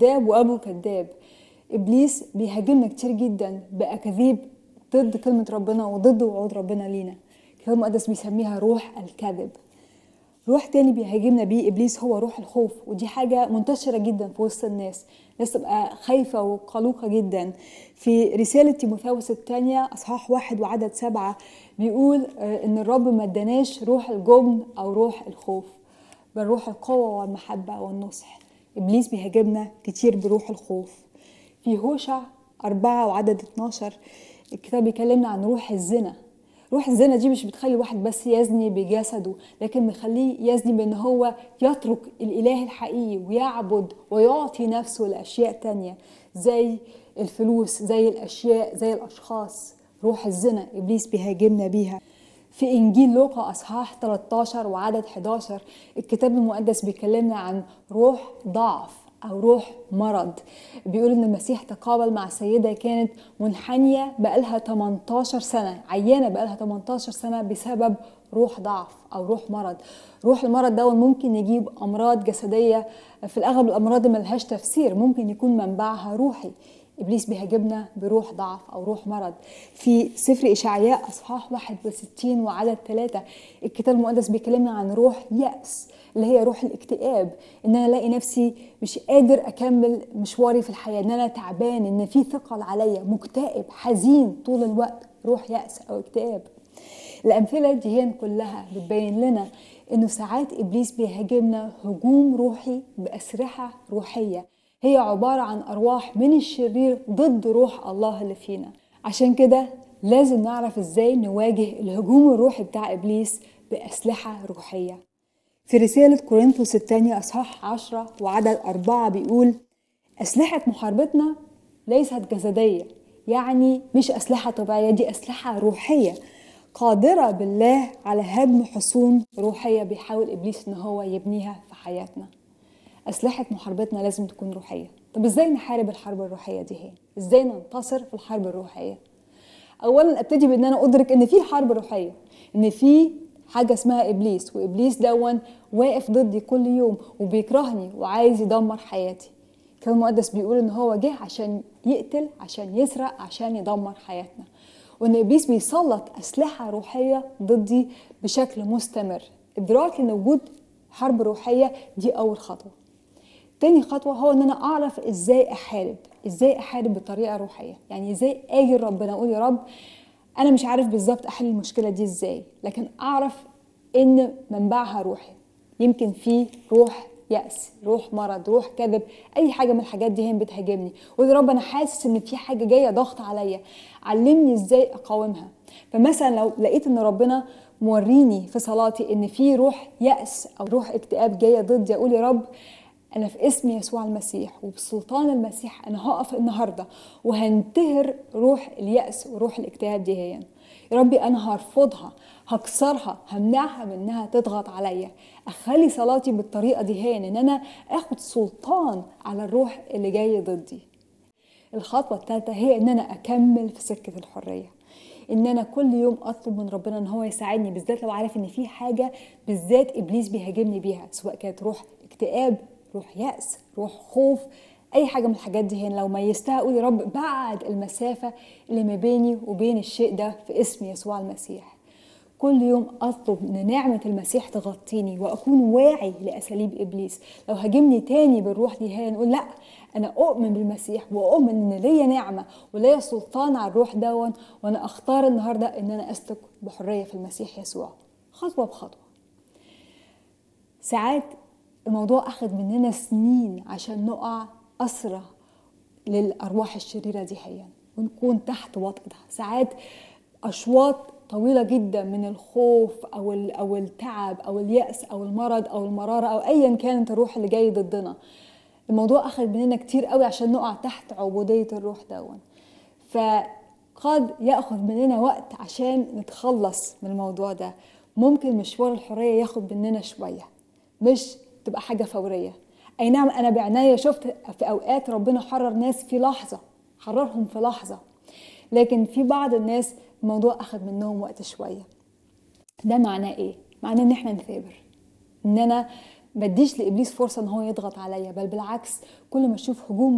كذاب وابو كذاب ابليس بيهاجمنا كتير جدا باكاذيب ضد كلمه ربنا وضد وعود ربنا لينا الكتاب المقدس بيسميها روح الكذب روح تاني بيهاجمنا بيه ابليس هو روح الخوف ودي حاجه منتشره جدا في وسط الناس الناس تبقى خايفه وقلقه جدا في رساله تيموثاوس الثانيه اصحاح واحد وعدد سبعه بيقول آه، ان الرب ما اداناش روح الجبن او روح الخوف بل روح القوه والمحبه والنصح ابليس بيهاجمنا كتير بروح الخوف في هوشع أربعة وعدد 12 الكتاب بيكلمنا عن روح الزنا روح الزنا دي مش بتخلي الواحد بس يزني بجسده لكن بيخليه يزني بان هو يترك الاله الحقيقي ويعبد ويعطي نفسه لاشياء تانية زي الفلوس زي الاشياء زي الاشخاص روح الزنا ابليس بيهاجمنا بيها في انجيل لوقا اصحاح 13 وعدد 11 الكتاب المقدس بيكلمنا عن روح ضعف او روح مرض بيقول ان المسيح تقابل مع سيده كانت منحنيه بقالها 18 سنه عيانه بقالها 18 سنه بسبب روح ضعف او روح مرض روح المرض ده ممكن يجيب امراض جسديه في الاغلب الامراض اللي ملهاش تفسير ممكن يكون منبعها روحي ابليس بيهاجمنا بروح ضعف او روح مرض في سفر اشعياء اصحاح 61 وعدد 3 الكتاب المقدس بيكلمنا عن روح يأس اللي هي روح الاكتئاب ان انا الاقي نفسي مش قادر اكمل مشواري في الحياه ان انا تعبان ان في ثقل عليا مكتئب حزين طول الوقت روح يأس او اكتئاب الامثله دي هي كلها بتبين لنا انه ساعات ابليس بيهاجمنا هجوم روحي باسلحه روحيه هي عباره عن ارواح من الشرير ضد روح الله اللي فينا عشان كده لازم نعرف ازاي نواجه الهجوم الروحي بتاع ابليس باسلحه روحيه في رسالة كورنثوس الثانية أصحاح عشرة وعدد أربعة بيقول أسلحة محاربتنا ليست جسدية يعني مش أسلحة طبيعية دي أسلحة روحية قادرة بالله على هدم حصون روحية بيحاول إبليس إن هو يبنيها في حياتنا أسلحة محاربتنا لازم تكون روحية طب إزاي نحارب الحرب الروحية دي هي؟ إزاي ننتصر في الحرب الروحية؟ أولا أبتدي بإن أنا أدرك إن في حرب روحية إن في حاجة اسمها إبليس وإبليس دون واقف ضدي كل يوم وبيكرهني وعايز يدمر حياتي الكتاب المقدس بيقول إن هو جه عشان يقتل عشان يسرق عشان يدمر حياتنا وإن إبليس بيسلط أسلحة روحية ضدي بشكل مستمر إدراك إن وجود حرب روحية دي أول خطوة تاني خطوة هو إن أنا أعرف إزاي أحارب إزاي أحارب بطريقة روحية يعني إزاي أجي لربنا أقول يا رب انا مش عارف بالظبط احل المشكله دي ازاي لكن اعرف ان منبعها روحي يمكن في روح يأس روح مرض روح كذب اي حاجه من الحاجات دي هي بتهاجمني ويا رب انا حاسس ان في حاجه جايه ضغط عليا علمني ازاي اقاومها فمثلا لو لقيت ان ربنا موريني في صلاتي ان في روح يأس او روح اكتئاب جايه ضدي اقول يا رب أنا في اسم يسوع المسيح وبسلطان المسيح أنا هقف النهاردة وهنتهر روح اليأس وروح الاكتئاب دي هي يا ربي أنا هرفضها هكسرها همنعها من إنها تضغط عليا أخلي صلاتي بالطريقة دي هي إن أنا آخد سلطان على الروح اللي جاي ضدي الخطوة الثالثة هي إن أنا أكمل في سكة الحرية ان انا كل يوم اطلب من ربنا ان هو يساعدني بالذات لو عارف ان في حاجه بالذات ابليس بيهاجمني بيها سواء كانت روح اكتئاب روح يأس روح خوف اي حاجه من الحاجات دي هنا لو ميزتها اقول يا رب بعد المسافه اللي ما بيني وبين الشيء ده في اسم يسوع المسيح كل يوم اطلب ان نعمه المسيح تغطيني واكون واعي لاساليب ابليس لو هاجمني تاني بالروح دي هي نقول لا انا اؤمن بالمسيح واؤمن ان ليا نعمه وليا سلطان على الروح دون وانا اختار النهارده ان انا اسلك بحريه في المسيح يسوع خطوه بخطوه ساعات الموضوع أخذ مننا سنين عشان نقع أسرى للأرواح الشريرة دي هي ونكون تحت وطئها ساعات أشواط طويلة جدا من الخوف أو أو التعب أو اليأس أو المرض أو المرارة أو أيا كانت الروح اللي جاي ضدنا الموضوع أخذ مننا كتير قوي عشان نقع تحت عبودية الروح دون فقد يأخذ مننا وقت عشان نتخلص من الموضوع ده ممكن مشوار الحرية ياخد مننا شوية مش تبقى حاجه فوريه اي نعم انا بعناية شفت في اوقات ربنا حرر ناس في لحظه حررهم في لحظه لكن في بعض الناس الموضوع اخذ منهم وقت شويه ده معناه ايه معناه ان احنا نثابر ان انا بديش لابليس فرصه ان هو يضغط عليا بل بالعكس كل ما اشوف هجوم